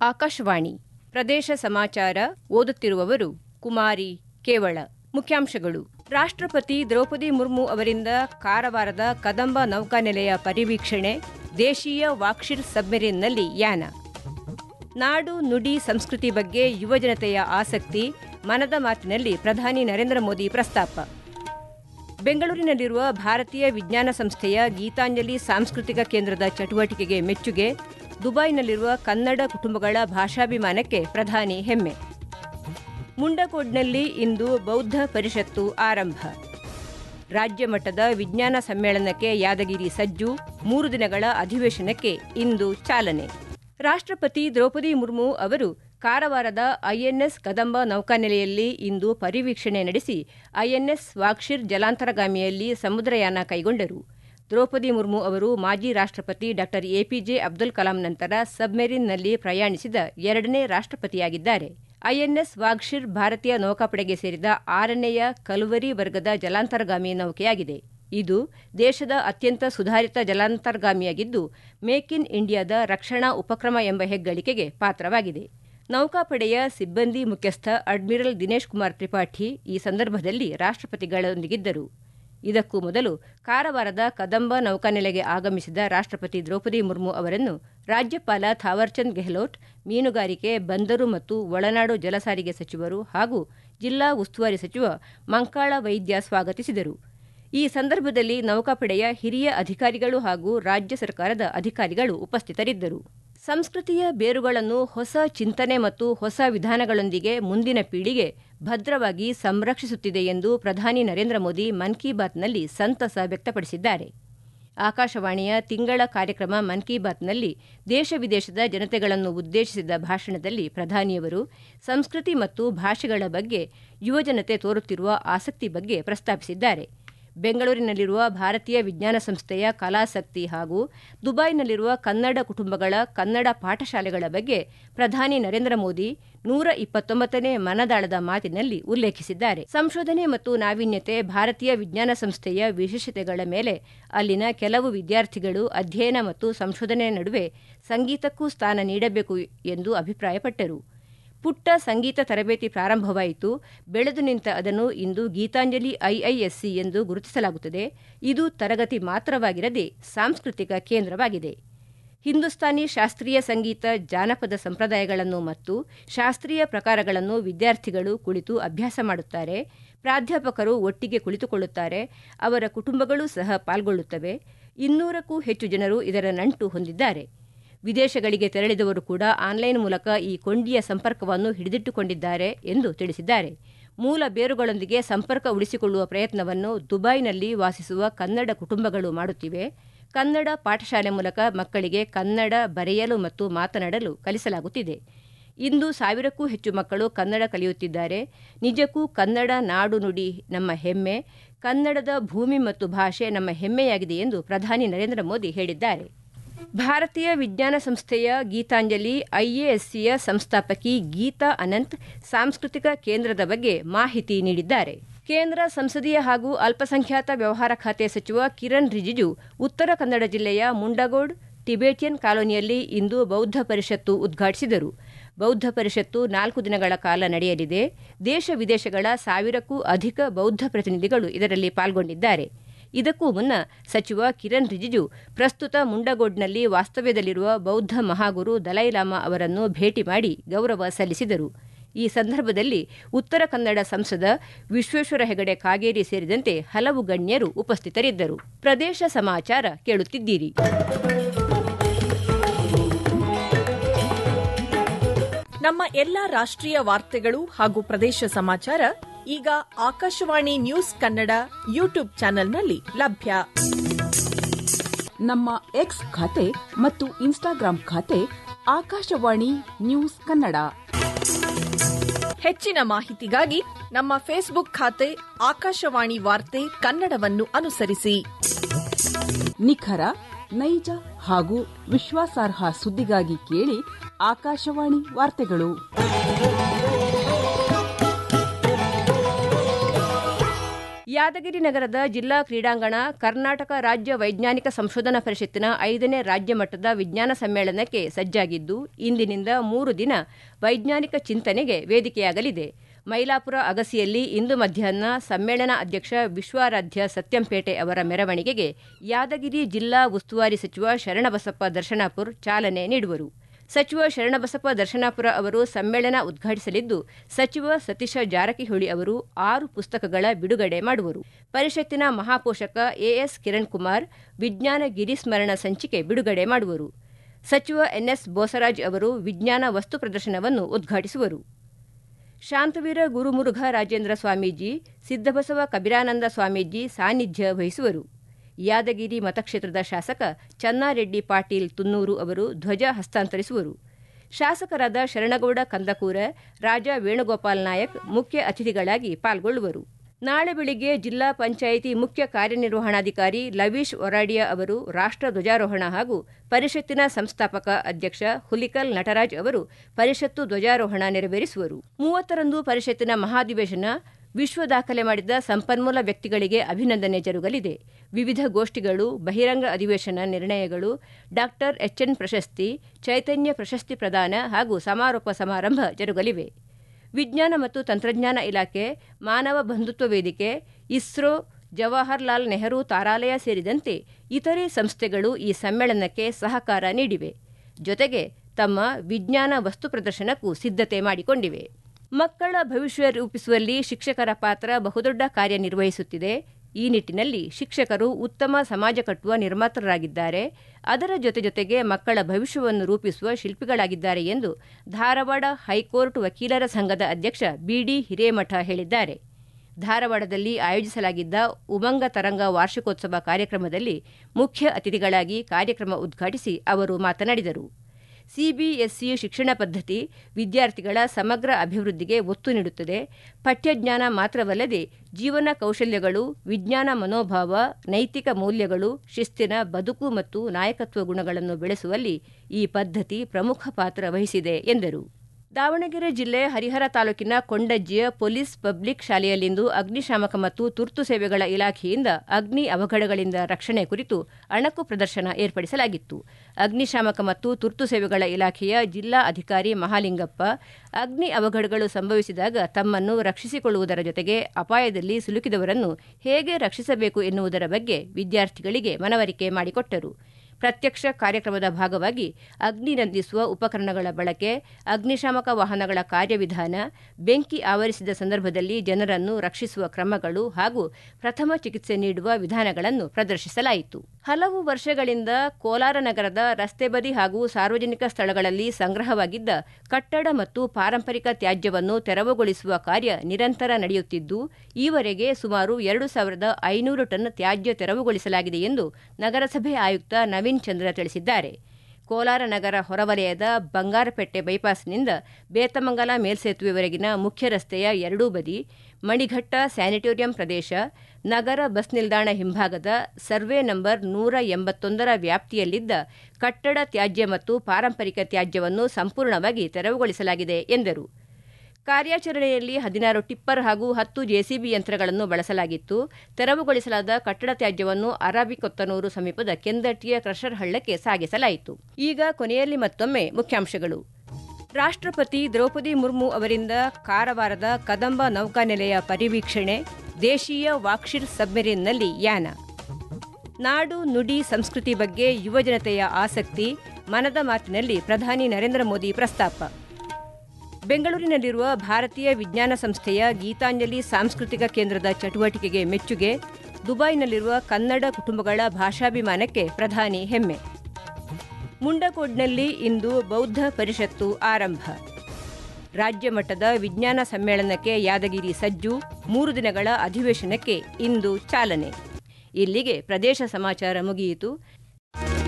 ಆಕಾಶವಾಣಿ ಪ್ರದೇಶ ಸಮಾಚಾರ ಓದುತ್ತಿರುವವರು ಕುಮಾರಿ ಕೇವಳ ಮುಖ್ಯಾಂಶಗಳು ರಾಷ್ಟ್ರಪತಿ ದ್ರೌಪದಿ ಮುರ್ಮು ಅವರಿಂದ ಕಾರವಾರದ ಕದಂಬ ನೌಕಾನೆಲೆಯ ಪರಿವೀಕ್ಷಣೆ ದೇಶೀಯ ವಾಕ್ಷಿರ್ ಸಬ್ಮೆರಿನ್ನಲ್ಲಿ ಯಾನ ನಾಡು ನುಡಿ ಸಂಸ್ಕೃತಿ ಬಗ್ಗೆ ಯುವಜನತೆಯ ಆಸಕ್ತಿ ಮನದ ಮಾತಿನಲ್ಲಿ ಪ್ರಧಾನಿ ನರೇಂದ್ರ ಮೋದಿ ಪ್ರಸ್ತಾಪ ಬೆಂಗಳೂರಿನಲ್ಲಿರುವ ಭಾರತೀಯ ವಿಜ್ಞಾನ ಸಂಸ್ಥೆಯ ಗೀತಾಂಜಲಿ ಸಾಂಸ್ಕೃತಿಕ ಕೇಂದ್ರದ ಚಟುವಟಿಕೆಗೆ ಮೆಚ್ಚುಗೆ ದುಬೈನಲ್ಲಿರುವ ಕನ್ನಡ ಕುಟುಂಬಗಳ ಭಾಷಾಭಿಮಾನಕ್ಕೆ ಪ್ರಧಾನಿ ಹೆಮ್ಮೆ ಮುಂಡಕೋಡ್ನಲ್ಲಿ ಇಂದು ಬೌದ್ಧ ಪರಿಷತ್ತು ಆರಂಭ ರಾಜ್ಯ ಮಟ್ಟದ ವಿಜ್ಞಾನ ಸಮ್ಮೇಳನಕ್ಕೆ ಯಾದಗಿರಿ ಸಜ್ಜು ಮೂರು ದಿನಗಳ ಅಧಿವೇಶನಕ್ಕೆ ಇಂದು ಚಾಲನೆ ರಾಷ್ಟ್ರಪತಿ ದ್ರೌಪದಿ ಮುರ್ಮು ಅವರು ಕಾರವಾರದ ಐಎನ್ಎಸ್ ಕದಂಬ ನೌಕಾನೆಲೆಯಲ್ಲಿ ಇಂದು ಪರಿವೀಕ್ಷಣೆ ನಡೆಸಿ ಐಎನ್ಎಸ್ ವಾಕ್ಷಿರ್ ಜಲಾಂತರಗಾಮಿಯಲ್ಲಿ ಸಮುದ್ರಯಾನ ಕೈಗೊಂಡರು ದ್ರೌಪದಿ ಮುರ್ಮು ಅವರು ಮಾಜಿ ರಾಷ್ಟ್ರಪತಿ ಡಾ ಎಪಿಜೆ ಅಬ್ದುಲ್ ಕಲಾಂ ನಂತರ ಸಬ್ಮೆರಿನ್ನಲ್ಲಿ ಪ್ರಯಾಣಿಸಿದ ಎರಡನೇ ರಾಷ್ಟ್ರಪತಿಯಾಗಿದ್ದಾರೆ ಐಎನ್ಎಸ್ ವಾಗ್ಶಿರ್ ಭಾರತೀಯ ನೌಕಾಪಡೆಗೆ ಸೇರಿದ ಆರನೆಯ ಕಲ್ವರಿ ವರ್ಗದ ಜಲಾಂತರ್ಗಾಮಿ ನೌಕೆಯಾಗಿದೆ ಇದು ದೇಶದ ಅತ್ಯಂತ ಸುಧಾರಿತ ಜಲಾಂತರ್ಗಾಮಿಯಾಗಿದ್ದು ಮೇಕ್ ಇನ್ ಇಂಡಿಯಾದ ರಕ್ಷಣಾ ಉಪಕ್ರಮ ಎಂಬ ಹೆಗ್ಗಳಿಕೆಗೆ ಪಾತ್ರವಾಗಿದೆ ನೌಕಾಪಡೆಯ ಸಿಬ್ಬಂದಿ ಮುಖ್ಯಸ್ಥ ಅಡ್ಮಿರಲ್ ದಿನೇಶ್ ಕುಮಾರ್ ತ್ರಿಪಾಠಿ ಈ ಸಂದರ್ಭದಲ್ಲಿ ರಾಷ್ಟ್ರಪತಿಗಳೊಂದಿಗಿದ್ದರು ಇದಕ್ಕೂ ಮೊದಲು ಕಾರವಾರದ ಕದಂಬ ನೌಕಾನೆಲೆಗೆ ಆಗಮಿಸಿದ ರಾಷ್ಟ್ರಪತಿ ದ್ರೌಪದಿ ಮುರ್ಮು ಅವರನ್ನು ರಾಜ್ಯಪಾಲ ಥಾವರ್ಚಂದ್ ಗೆಹ್ಲೋಟ್ ಮೀನುಗಾರಿಕೆ ಬಂದರು ಮತ್ತು ಒಳನಾಡು ಜಲಸಾರಿಗೆ ಸಚಿವರು ಹಾಗೂ ಜಿಲ್ಲಾ ಉಸ್ತುವಾರಿ ಸಚಿವ ಮಂಕಾಳ ವೈದ್ಯ ಸ್ವಾಗತಿಸಿದರು ಈ ಸಂದರ್ಭದಲ್ಲಿ ನೌಕಾಪಡೆಯ ಹಿರಿಯ ಅಧಿಕಾರಿಗಳು ಹಾಗೂ ರಾಜ್ಯ ಸರ್ಕಾರದ ಅಧಿಕಾರಿಗಳು ಉಪಸ್ಥಿತರಿದ್ದರು ಸಂಸ್ಕೃತಿಯ ಬೇರುಗಳನ್ನು ಹೊಸ ಚಿಂತನೆ ಮತ್ತು ಹೊಸ ವಿಧಾನಗಳೊಂದಿಗೆ ಮುಂದಿನ ಪೀಳಿಗೆ ಭದ್ರವಾಗಿ ಸಂರಕ್ಷಿಸುತ್ತಿದೆ ಎಂದು ಪ್ರಧಾನಿ ನರೇಂದ್ರ ಮೋದಿ ಮನ್ ಕಿ ಬಾತ್ನಲ್ಲಿ ಸಂತಸ ವ್ಯಕ್ತಪಡಿಸಿದ್ದಾರೆ ಆಕಾಶವಾಣಿಯ ತಿಂಗಳ ಕಾರ್ಯಕ್ರಮ ಮನ್ ಕಿ ಬಾತ್ನಲ್ಲಿ ದೇಶ ವಿದೇಶದ ಜನತೆಗಳನ್ನು ಉದ್ದೇಶಿಸಿದ ಭಾಷಣದಲ್ಲಿ ಪ್ರಧಾನಿಯವರು ಸಂಸ್ಕೃತಿ ಮತ್ತು ಭಾಷೆಗಳ ಬಗ್ಗೆ ಯುವಜನತೆ ತೋರುತ್ತಿರುವ ಆಸಕ್ತಿ ಬಗ್ಗೆ ಪ್ರಸ್ತಾಪಿಸಿದ್ದಾರೆ ಬೆಂಗಳೂರಿನಲ್ಲಿರುವ ಭಾರತೀಯ ವಿಜ್ಞಾನ ಸಂಸ್ಥೆಯ ಕಲಾಸಕ್ತಿ ಹಾಗೂ ದುಬೈನಲ್ಲಿರುವ ಕನ್ನಡ ಕುಟುಂಬಗಳ ಕನ್ನಡ ಪಾಠಶಾಲೆಗಳ ಬಗ್ಗೆ ಪ್ರಧಾನಿ ನರೇಂದ್ರ ಮೋದಿ ನೂರ ಇಪ್ಪತ್ತೊಂಬತ್ತನೇ ಮನದಾಳದ ಮಾತಿನಲ್ಲಿ ಉಲ್ಲೇಖಿಸಿದ್ದಾರೆ ಸಂಶೋಧನೆ ಮತ್ತು ನಾವೀನ್ಯತೆ ಭಾರತೀಯ ವಿಜ್ಞಾನ ಸಂಸ್ಥೆಯ ವಿಶೇಷತೆಗಳ ಮೇಲೆ ಅಲ್ಲಿನ ಕೆಲವು ವಿದ್ಯಾರ್ಥಿಗಳು ಅಧ್ಯಯನ ಮತ್ತು ಸಂಶೋಧನೆ ನಡುವೆ ಸಂಗೀತಕ್ಕೂ ಸ್ಥಾನ ನೀಡಬೇಕು ಎಂದು ಅಭಿಪ್ರಾಯಪಟ್ಟರು ಪುಟ್ಟ ಸಂಗೀತ ತರಬೇತಿ ಪ್ರಾರಂಭವಾಯಿತು ಬೆಳೆದು ನಿಂತ ಅದನ್ನು ಇಂದು ಗೀತಾಂಜಲಿ ಐಐಎಸ್ಸಿ ಎಂದು ಗುರುತಿಸಲಾಗುತ್ತದೆ ಇದು ತರಗತಿ ಮಾತ್ರವಾಗಿರದೆ ಸಾಂಸ್ಕೃತಿಕ ಕೇಂದ್ರವಾಗಿದೆ ಹಿಂದೂಸ್ತಾನಿ ಶಾಸ್ತ್ರೀಯ ಸಂಗೀತ ಜಾನಪದ ಸಂಪ್ರದಾಯಗಳನ್ನು ಮತ್ತು ಶಾಸ್ತ್ರೀಯ ಪ್ರಕಾರಗಳನ್ನು ವಿದ್ಯಾರ್ಥಿಗಳು ಕುಳಿತು ಅಭ್ಯಾಸ ಮಾಡುತ್ತಾರೆ ಪ್ರಾಧ್ಯಾಪಕರು ಒಟ್ಟಿಗೆ ಕುಳಿತುಕೊಳ್ಳುತ್ತಾರೆ ಅವರ ಕುಟುಂಬಗಳೂ ಸಹ ಪಾಲ್ಗೊಳ್ಳುತ್ತವೆ ಇನ್ನೂರಕ್ಕೂ ಹೆಚ್ಚು ಜನರು ಇದರ ನಂಟು ಹೊಂದಿದ್ದಾರೆ ವಿದೇಶಗಳಿಗೆ ತೆರಳಿದವರು ಕೂಡ ಆನ್ಲೈನ್ ಮೂಲಕ ಈ ಕೊಂಡಿಯ ಸಂಪರ್ಕವನ್ನು ಹಿಡಿದಿಟ್ಟುಕೊಂಡಿದ್ದಾರೆ ಎಂದು ತಿಳಿಸಿದ್ದಾರೆ ಮೂಲ ಬೇರುಗಳೊಂದಿಗೆ ಸಂಪರ್ಕ ಉಳಿಸಿಕೊಳ್ಳುವ ಪ್ರಯತ್ನವನ್ನು ದುಬೈನಲ್ಲಿ ವಾಸಿಸುವ ಕನ್ನಡ ಕುಟುಂಬಗಳು ಮಾಡುತ್ತಿವೆ ಕನ್ನಡ ಪಾಠಶಾಲೆ ಮೂಲಕ ಮಕ್ಕಳಿಗೆ ಕನ್ನಡ ಬರೆಯಲು ಮತ್ತು ಮಾತನಾಡಲು ಕಲಿಸಲಾಗುತ್ತಿದೆ ಇಂದು ಸಾವಿರಕ್ಕೂ ಹೆಚ್ಚು ಮಕ್ಕಳು ಕನ್ನಡ ಕಲಿಯುತ್ತಿದ್ದಾರೆ ನಿಜಕ್ಕೂ ಕನ್ನಡ ನಾಡು ನುಡಿ ನಮ್ಮ ಹೆಮ್ಮೆ ಕನ್ನಡದ ಭೂಮಿ ಮತ್ತು ಭಾಷೆ ನಮ್ಮ ಹೆಮ್ಮೆಯಾಗಿದೆ ಎಂದು ಪ್ರಧಾನಿ ನರೇಂದ್ರ ಮೋದಿ ಹೇಳಿದ್ದಾರೆ ಭಾರತೀಯ ವಿಜ್ಞಾನ ಸಂಸ್ಥೆಯ ಗೀತಾಂಜಲಿ ಐಎಎಸ್ಸಿಯ ಸಂಸ್ಥಾಪಕಿ ಗೀತಾ ಅನಂತ್ ಸಾಂಸ್ಕೃತಿಕ ಕೇಂದ್ರದ ಬಗ್ಗೆ ಮಾಹಿತಿ ನೀಡಿದ್ದಾರೆ ಕೇಂದ್ರ ಸಂಸದೀಯ ಹಾಗೂ ಅಲ್ಪಸಂಖ್ಯಾತ ವ್ಯವಹಾರ ಖಾತೆ ಸಚಿವ ಕಿರಣ್ ರಿಜಿಜು ಉತ್ತರ ಕನ್ನಡ ಜಿಲ್ಲೆಯ ಮುಂಡಗೋಡ್ ಟಿಬೇಟಿಯನ್ ಕಾಲೋನಿಯಲ್ಲಿ ಇಂದು ಬೌದ್ಧ ಪರಿಷತ್ತು ಉದ್ಘಾಟಿಸಿದರು ಬೌದ್ಧ ಪರಿಷತ್ತು ನಾಲ್ಕು ದಿನಗಳ ಕಾಲ ನಡೆಯಲಿದೆ ದೇಶ ವಿದೇಶಗಳ ಸಾವಿರಕ್ಕೂ ಅಧಿಕ ಬೌದ್ಧ ಪ್ರತಿನಿಧಿಗಳು ಇದರಲ್ಲಿ ಪಾಲ್ಗೊಂಡಿದ್ದಾರೆ ಇದಕ್ಕೂ ಮುನ್ನ ಸಚಿವ ಕಿರಣ್ ರಿಜಿಜು ಪ್ರಸ್ತುತ ಮುಂಡಗೋಡ್ನಲ್ಲಿ ವಾಸ್ತವ್ಯದಲ್ಲಿರುವ ಬೌದ್ಧ ಮಹಾಗುರು ದಲೈಲಾಮಾ ಅವರನ್ನು ಭೇಟಿ ಮಾಡಿ ಗೌರವ ಸಲ್ಲಿಸಿದರು ಈ ಸಂದರ್ಭದಲ್ಲಿ ಉತ್ತರ ಕನ್ನಡ ಸಂಸದ ವಿಶ್ವೇಶ್ವರ ಹೆಗಡೆ ಕಾಗೇರಿ ಸೇರಿದಂತೆ ಹಲವು ಗಣ್ಯರು ಉಪಸ್ಥಿತರಿದ್ದರು ಪ್ರದೇಶ ಸಮಾಚಾರ ಕೇಳುತ್ತಿದ್ದೀರಿ ನಮ್ಮ ಎಲ್ಲಾ ರಾಷ್ಟ್ರೀಯ ವಾರ್ತೆಗಳು ಹಾಗೂ ಪ್ರದೇಶ ಸಮಾಚಾರ ಈಗ ಆಕಾಶವಾಣಿ ನ್ಯೂಸ್ ಕನ್ನಡ ಯೂಟ್ಯೂಬ್ ಚಾನೆಲ್ನಲ್ಲಿ ಲಭ್ಯ ನಮ್ಮ ಎಕ್ಸ್ ಖಾತೆ ಮತ್ತು ಇನ್ಸ್ಟಾಗ್ರಾಂ ಖಾತೆ ಆಕಾಶವಾಣಿ ನ್ಯೂಸ್ ಕನ್ನಡ ಹೆಚ್ಚಿನ ಮಾಹಿತಿಗಾಗಿ ನಮ್ಮ ಫೇಸ್ಬುಕ್ ಖಾತೆ ಆಕಾಶವಾಣಿ ವಾರ್ತೆ ಕನ್ನಡವನ್ನು ಅನುಸರಿಸಿ ನಿಖರ ನೈಜ ಹಾಗೂ ವಿಶ್ವಾಸಾರ್ಹ ಸುದ್ದಿಗಾಗಿ ಕೇಳಿ ಆಕಾಶವಾಣಿ ವಾರ್ತೆಗಳು ಯಾದಗಿರಿ ನಗರದ ಜಿಲ್ಲಾ ಕ್ರೀಡಾಂಗಣ ಕರ್ನಾಟಕ ರಾಜ್ಯ ವೈಜ್ಞಾನಿಕ ಸಂಶೋಧನಾ ಪರಿಷತ್ತಿನ ಐದನೇ ರಾಜ್ಯ ಮಟ್ಟದ ವಿಜ್ಞಾನ ಸಮ್ಮೇಳನಕ್ಕೆ ಸಜ್ಜಾಗಿದ್ದು ಇಂದಿನಿಂದ ಮೂರು ದಿನ ವೈಜ್ಞಾನಿಕ ಚಿಂತನೆಗೆ ವೇದಿಕೆಯಾಗಲಿದೆ ಮೈಲಾಪುರ ಅಗಸಿಯಲ್ಲಿ ಇಂದು ಮಧ್ಯಾಹ್ನ ಸಮ್ಮೇಳನ ಅಧ್ಯಕ್ಷ ವಿಶ್ವಾರಾಧ್ಯ ಸತ್ಯಂಪೇಟೆ ಅವರ ಮೆರವಣಿಗೆಗೆ ಯಾದಗಿರಿ ಜಿಲ್ಲಾ ಉಸ್ತುವಾರಿ ಸಚಿವ ಶರಣಬಸಪ್ಪ ದರ್ಶನಾಪುರ್ ಚಾಲನೆ ನೀಡುವರು ಸಚಿವ ಶರಣಬಸಪ್ಪ ದರ್ಶನಾಪುರ ಅವರು ಸಮ್ಮೇಳನ ಉದ್ಘಾಟಿಸಲಿದ್ದು ಸಚಿವ ಸತೀಶ ಜಾರಕಿಹೊಳಿ ಅವರು ಆರು ಪುಸ್ತಕಗಳ ಬಿಡುಗಡೆ ಮಾಡುವರು ಪರಿಷತ್ತಿನ ಮಹಾಪೋಷಕ ಎಎಸ್ ಕಿರಣ್ ಕುಮಾರ್ ವಿಜ್ಞಾನ ಗಿರಿಸ್ಮರಣ ಸಂಚಿಕೆ ಬಿಡುಗಡೆ ಮಾಡುವರು ಸಚಿವ ಎನ್ಎಸ್ ಬೋಸರಾಜ್ ಅವರು ವಿಜ್ಞಾನ ವಸ್ತು ಪ್ರದರ್ಶನವನ್ನು ಉದ್ಘಾಟಿಸುವರು ಶಾಂತವೀರ ಗುರುಮುರುಘ ರಾಜೇಂದ್ರ ಸ್ವಾಮೀಜಿ ಸಿದ್ದಬಸವ ಕಬೀರಾನಂದ ಸ್ವಾಮೀಜಿ ಸಾನ್ನಿಧ್ಯ ವಹಿಸುವರು ಯಾದಗಿರಿ ಮತಕ್ಷೇತ್ರದ ಶಾಸಕ ಚನ್ನಾರೆಡ್ಡಿ ಪಾಟೀಲ್ ತುನ್ನೂರು ಅವರು ಧ್ವಜ ಹಸ್ತಾಂತರಿಸುವರು ಶಾಸಕರಾದ ಶರಣಗೌಡ ಕಂದಕೂರ ರಾಜ ವೇಣುಗೋಪಾಲ್ ನಾಯಕ್ ಮುಖ್ಯ ಅತಿಥಿಗಳಾಗಿ ಪಾಲ್ಗೊಳ್ಳುವರು ನಾಳೆ ಬೆಳಿಗ್ಗೆ ಜಿಲ್ಲಾ ಪಂಚಾಯಿತಿ ಮುಖ್ಯ ಕಾರ್ಯನಿರ್ವಹಣಾಧಿಕಾರಿ ಲವೀಶ್ ಒರಾಡಿಯಾ ಅವರು ರಾಷ್ಟ್ರ ಧ್ವಜಾರೋಹಣ ಹಾಗೂ ಪರಿಷತ್ತಿನ ಸಂಸ್ಥಾಪಕ ಅಧ್ಯಕ್ಷ ಹುಲಿಕಲ್ ನಟರಾಜ್ ಅವರು ಪರಿಷತ್ತು ಧ್ವಜಾರೋಹಣ ನೆರವೇರಿಸುವರು ಮೂವತ್ತರಂದು ಪರಿಷತ್ತಿನ ಮಹಾಧಿವೇಶನ ವಿಶ್ವ ದಾಖಲೆ ಮಾಡಿದ ಸಂಪನ್ಮೂಲ ವ್ಯಕ್ತಿಗಳಿಗೆ ಅಭಿನಂದನೆ ಜರುಗಲಿದೆ ವಿವಿಧ ಗೋಷ್ಠಿಗಳು ಬಹಿರಂಗ ಅಧಿವೇಶನ ನಿರ್ಣಯಗಳು ಡಾಕ್ಟರ್ ಎಚ್ಎನ್ ಪ್ರಶಸ್ತಿ ಚೈತನ್ಯ ಪ್ರಶಸ್ತಿ ಪ್ರದಾನ ಹಾಗೂ ಸಮಾರೋಪ ಸಮಾರಂಭ ಜರುಗಲಿವೆ ವಿಜ್ಞಾನ ಮತ್ತು ತಂತ್ರಜ್ಞಾನ ಇಲಾಖೆ ಮಾನವ ಬಂಧುತ್ವ ವೇದಿಕೆ ಇಸ್ರೋ ಜವಾಹರ್ಲಾಲ್ ನೆಹರು ತಾರಾಲಯ ಸೇರಿದಂತೆ ಇತರೆ ಸಂಸ್ಥೆಗಳು ಈ ಸಮ್ಮೇಳನಕ್ಕೆ ಸಹಕಾರ ನೀಡಿವೆ ಜೊತೆಗೆ ತಮ್ಮ ವಿಜ್ಞಾನ ವಸ್ತು ಪ್ರದರ್ಶನಕ್ಕೂ ಸಿದ್ಧತೆ ಮಾಡಿಕೊಂಡಿವೆ ಮಕ್ಕಳ ಭವಿಷ್ಯ ರೂಪಿಸುವಲ್ಲಿ ಶಿಕ್ಷಕರ ಪಾತ್ರ ಬಹುದೊಡ್ಡ ಕಾರ್ಯನಿರ್ವಹಿಸುತ್ತಿದೆ ಈ ನಿಟ್ಟಿನಲ್ಲಿ ಶಿಕ್ಷಕರು ಉತ್ತಮ ಸಮಾಜ ಕಟ್ಟುವ ನಿರ್ಮಾತೃರಾಗಿದ್ದಾರೆ ಅದರ ಜೊತೆ ಜೊತೆಗೆ ಮಕ್ಕಳ ಭವಿಷ್ಯವನ್ನು ರೂಪಿಸುವ ಶಿಲ್ಪಿಗಳಾಗಿದ್ದಾರೆ ಎಂದು ಧಾರವಾಡ ಹೈಕೋರ್ಟ್ ವಕೀಲರ ಸಂಘದ ಅಧ್ಯಕ್ಷ ಬಿಡಿ ಹಿರೇಮಠ ಹೇಳಿದ್ದಾರೆ ಧಾರವಾಡದಲ್ಲಿ ಆಯೋಜಿಸಲಾಗಿದ್ದ ಉಮಂಗ ತರಂಗ ವಾರ್ಷಿಕೋತ್ಸವ ಕಾರ್ಯಕ್ರಮದಲ್ಲಿ ಮುಖ್ಯ ಅತಿಥಿಗಳಾಗಿ ಕಾರ್ಯಕ್ರಮ ಉದ್ಘಾಟಿಸಿ ಅವರು ಮಾತನಾಡಿದರು ಸಿಬಿಎಸ್ಇ ಶಿಕ್ಷಣ ಪದ್ಧತಿ ವಿದ್ಯಾರ್ಥಿಗಳ ಸಮಗ್ರ ಅಭಿವೃದ್ಧಿಗೆ ಒತ್ತು ನೀಡುತ್ತದೆ ಪಠ್ಯಜ್ಞಾನ ಮಾತ್ರವಲ್ಲದೆ ಜೀವನ ಕೌಶಲ್ಯಗಳು ವಿಜ್ಞಾನ ಮನೋಭಾವ ನೈತಿಕ ಮೌಲ್ಯಗಳು ಶಿಸ್ತಿನ ಬದುಕು ಮತ್ತು ನಾಯಕತ್ವ ಗುಣಗಳನ್ನು ಬೆಳೆಸುವಲ್ಲಿ ಈ ಪದ್ಧತಿ ಪ್ರಮುಖ ಪಾತ್ರ ವಹಿಸಿದೆ ಎಂದರು ದಾವಣಗೆರೆ ಜಿಲ್ಲೆ ಹರಿಹರ ತಾಲೂಕಿನ ಕೊಂಡಜ್ಜಿಯ ಪೊಲೀಸ್ ಪಬ್ಲಿಕ್ ಶಾಲೆಯಲ್ಲಿಂದು ಅಗ್ನಿಶಾಮಕ ಮತ್ತು ತುರ್ತು ಸೇವೆಗಳ ಇಲಾಖೆಯಿಂದ ಅಗ್ನಿ ಅವಘಡಗಳಿಂದ ರಕ್ಷಣೆ ಕುರಿತು ಅಣಕು ಪ್ರದರ್ಶನ ಏರ್ಪಡಿಸಲಾಗಿತ್ತು ಅಗ್ನಿಶಾಮಕ ಮತ್ತು ತುರ್ತು ಸೇವೆಗಳ ಇಲಾಖೆಯ ಜಿಲ್ಲಾ ಅಧಿಕಾರಿ ಮಹಾಲಿಂಗಪ್ಪ ಅಗ್ನಿ ಅವಘಡಗಳು ಸಂಭವಿಸಿದಾಗ ತಮ್ಮನ್ನು ರಕ್ಷಿಸಿಕೊಳ್ಳುವುದರ ಜೊತೆಗೆ ಅಪಾಯದಲ್ಲಿ ಸಿಲುಕಿದವರನ್ನು ಹೇಗೆ ರಕ್ಷಿಸಬೇಕು ಎನ್ನುವುದರ ಬಗ್ಗೆ ವಿದ್ಯಾರ್ಥಿಗಳಿಗೆ ಮನವರಿಕೆ ಮಾಡಿಕೊಟ್ಟರು ಪ್ರತ್ಯಕ್ಷ ಕಾರ್ಯಕ್ರಮದ ಭಾಗವಾಗಿ ಅಗ್ನಿ ನಂದಿಸುವ ಉಪಕರಣಗಳ ಬಳಕೆ ಅಗ್ನಿಶಾಮಕ ವಾಹನಗಳ ಕಾರ್ಯವಿಧಾನ ಬೆಂಕಿ ಆವರಿಸಿದ ಸಂದರ್ಭದಲ್ಲಿ ಜನರನ್ನು ರಕ್ಷಿಸುವ ಕ್ರಮಗಳು ಹಾಗೂ ಪ್ರಥಮ ಚಿಕಿತ್ಸೆ ನೀಡುವ ವಿಧಾನಗಳನ್ನು ಪ್ರದರ್ಶಿಸಲಾಯಿತು ಹಲವು ವರ್ಷಗಳಿಂದ ಕೋಲಾರ ನಗರದ ರಸ್ತೆ ಬದಿ ಹಾಗೂ ಸಾರ್ವಜನಿಕ ಸ್ಥಳಗಳಲ್ಲಿ ಸಂಗ್ರಹವಾಗಿದ್ದ ಕಟ್ಟಡ ಮತ್ತು ಪಾರಂಪರಿಕ ತ್ಯಾಜ್ಯವನ್ನು ತೆರವುಗೊಳಿಸುವ ಕಾರ್ಯ ನಿರಂತರ ನಡೆಯುತ್ತಿದ್ದು ಈವರೆಗೆ ಸುಮಾರು ಎರಡು ಸಾವಿರದ ಐನೂರು ಟನ್ ತ್ಯಾಜ್ಯ ತೆರವುಗೊಳಿಸಲಾಗಿದೆ ಎಂದು ನಗರಸಭೆ ಆಯುಕ್ತ ನವೀನ್ ಚಂದ್ರ ತಿಳಿಸಿದ್ದಾರೆ ಕೋಲಾರ ನಗರ ಹೊರವಲಯದ ಬಂಗಾರಪೇಟೆ ಬೈಪಾಸ್ನಿಂದ ಬೇತಮಂಗಲ ಮೇಲ್ಸೇತುವೆವರೆಗಿನ ಮುಖ್ಯ ರಸ್ತೆಯ ಎರಡೂ ಬದಿ ಮಣಿಘಟ್ಟ ಸ್ಯಾನಿಟೋರಿಯಂ ಪ್ರದೇಶ ನಗರ ಬಸ್ ನಿಲ್ದಾಣ ಹಿಂಭಾಗದ ಸರ್ವೆ ನಂಬರ್ ನೂರ ಎಂಬತ್ತೊಂದರ ವ್ಯಾಪ್ತಿಯಲ್ಲಿದ್ದ ಕಟ್ಟಡ ತ್ಯಾಜ್ಯ ಮತ್ತು ಪಾರಂಪರಿಕ ತ್ಯಾಜ್ಯವನ್ನು ಸಂಪೂರ್ಣವಾಗಿ ತೆರವುಗೊಳಿಸಲಾಗಿದೆ ಎಂದರು ಕಾರ್ಯಾಚರಣೆಯಲ್ಲಿ ಹದಿನಾರು ಟಿಪ್ಪರ್ ಹಾಗೂ ಹತ್ತು ಜೆಸಿಬಿ ಯಂತ್ರಗಳನ್ನು ಬಳಸಲಾಗಿತ್ತು ತೆರವುಗೊಳಿಸಲಾದ ಕಟ್ಟಡ ತ್ಯಾಜ್ಯವನ್ನು ಅರಾಬಿಕೊತ್ತನೂರು ಸಮೀಪದ ಕೆಂದಟ್ಟಿಯ ಕ್ರಷರ್ ಹಳ್ಳಕ್ಕೆ ಸಾಗಿಸಲಾಯಿತು ಈಗ ಕೊನೆಯಲ್ಲಿ ಮತ್ತೊಮ್ಮೆ ಮುಖ್ಯಾಂಶಗಳು ರಾಷ್ಟ್ರಪತಿ ದ್ರೌಪದಿ ಮುರ್ಮು ಅವರಿಂದ ಕಾರವಾರದ ಕದಂಬ ನೌಕಾನೆಲೆಯ ಪರಿವೀಕ್ಷಣೆ ದೇಶೀಯ ವಾಕ್ಷಿರ್ ಸಬ್ಮೆರಿನ್ನಲ್ಲಿ ಯಾನ ನಾಡು ನುಡಿ ಸಂಸ್ಕೃತಿ ಬಗ್ಗೆ ಯುವಜನತೆಯ ಆಸಕ್ತಿ ಮನದ ಮಾತಿನಲ್ಲಿ ಪ್ರಧಾನಿ ನರೇಂದ್ರ ಮೋದಿ ಪ್ರಸ್ತಾಪ ಬೆಂಗಳೂರಿನಲ್ಲಿರುವ ಭಾರತೀಯ ವಿಜ್ಞಾನ ಸಂಸ್ಥೆಯ ಗೀತಾಂಜಲಿ ಸಾಂಸ್ಕೃತಿಕ ಕೇಂದ್ರದ ಚಟುವಟಿಕೆಗೆ ಮೆಚ್ಚುಗೆ ದುಬೈನಲ್ಲಿರುವ ಕನ್ನಡ ಕುಟುಂಬಗಳ ಭಾಷಾಭಿಮಾನಕ್ಕೆ ಪ್ರಧಾನಿ ಹೆಮ್ಮೆ ಮುಂಡಕೋಡ್ನಲ್ಲಿ ಇಂದು ಬೌದ್ಧ ಪರಿಷತ್ತು ಆರಂಭ ರಾಜ್ಯ ಮಟ್ಟದ ವಿಜ್ಞಾನ ಸಮ್ಮೇಳನಕ್ಕೆ ಯಾದಗಿರಿ ಸಜ್ಜು ಮೂರು ದಿನಗಳ ಅಧಿವೇಶನಕ್ಕೆ ಇಂದು ಚಾಲನೆ ಇಲ್ಲಿಗೆ ಪ್ರದೇಶ ಸಮಾಚಾರ ಮುಗಿಯಿತು